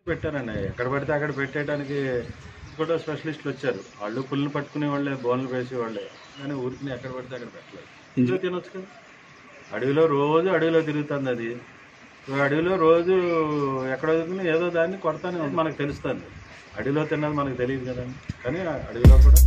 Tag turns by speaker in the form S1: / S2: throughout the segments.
S1: పెట్టారండి ఎక్కడ పడితే అక్కడ పెట్టేయడానికి కూడా స్పెషలిస్టులు వచ్చారు వాళ్ళు పుల్ని పట్టుకునే వాళ్ళే బోన్లు వేసే వాళ్ళే కానీ ఊరికి ఎక్కడ పడితే అక్కడ పెట్టలేదు ఇంట్లో తినొచ్చు కదా అడవిలో రోజు అడవిలో తిరుగుతుంది అది ఇప్పుడు అడవిలో రోజు ఎక్కడ వదుకుని ఏదో దాన్ని కొడతానే ఉంది. మనకు తెలుస్తుంది అడవిలో తిన్నది మనకు తెలియదు కదండి కానీ ఆ అడవిలో కూడా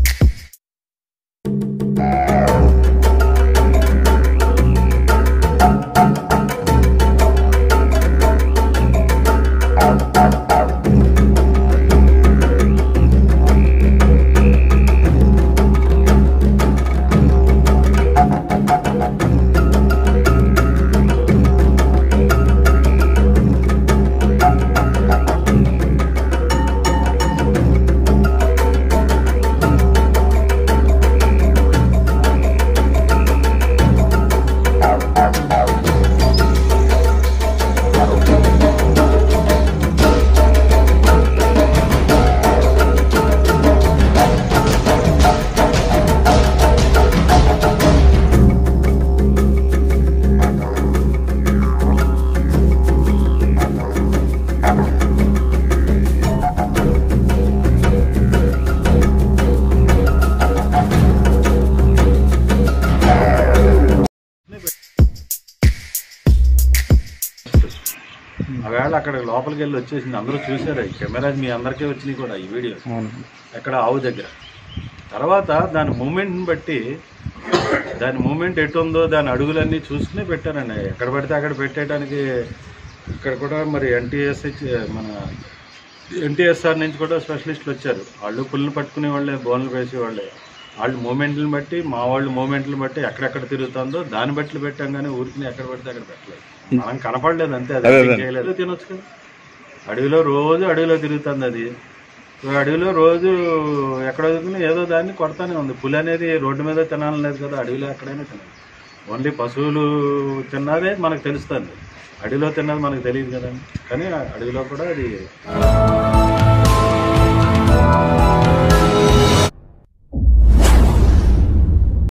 S1: ఆవేళ అక్కడ లోపలికి వెళ్ళి వచ్చేసింది అందరూ చూసారు ఈ కెమెరాస్ మీ అందరికీ వచ్చినాయి కూడా ఈ వీడియో ఎక్కడ ఆవు దగ్గర తర్వాత దాని మూమెంట్ని బట్టి దాని మూమెంట్ ఎటు ఉందో దాని అడుగులన్నీ చూసుకుని పెట్టారండి ఎక్కడ పడితే అక్కడ పెట్టేయడానికి ఇక్కడ కూడా మరి ఎన్టీఎస్హెచ్ మన ఎన్టీఎస్ఆర్ నుంచి కూడా స్పెషలిస్టులు వచ్చారు వాళ్ళు పుల్ని పట్టుకునే వాళ్ళే బోన్లు వేసే వాళ్ళే వాళ్ళు మూమెంట్లను బట్టి మా వాళ్ళు మూమెంట్లను బట్టి ఎక్కడెక్కడ తిరుగుతుందో దాన్ని బట్టి పెట్టాం కానీ ఊరికి ఎక్కడ పడితే అక్కడ పెట్టలేదు మనం కనపడలేదు అంతే అది ఏం చేయలేదు తినొచ్చు కదా అడవిలో రోజు అడవిలో తిరుగుతుంది అది ఇప్పుడు అడవిలో రోజు ఎక్కడ వదుకుని ఏదో దాన్ని కొడతానే ఉంది పులి అనేది రోడ్డు మీద తినాలని లేదు కదా అడవిలో ఎక్కడైనా తినాలి ఓన్లీ పశువులు తిన్నదే మనకు తెలుస్తుంది అడవిలో తిన్నది మనకు తెలియదు కదండి కానీ ఆ అడవిలో కూడా అది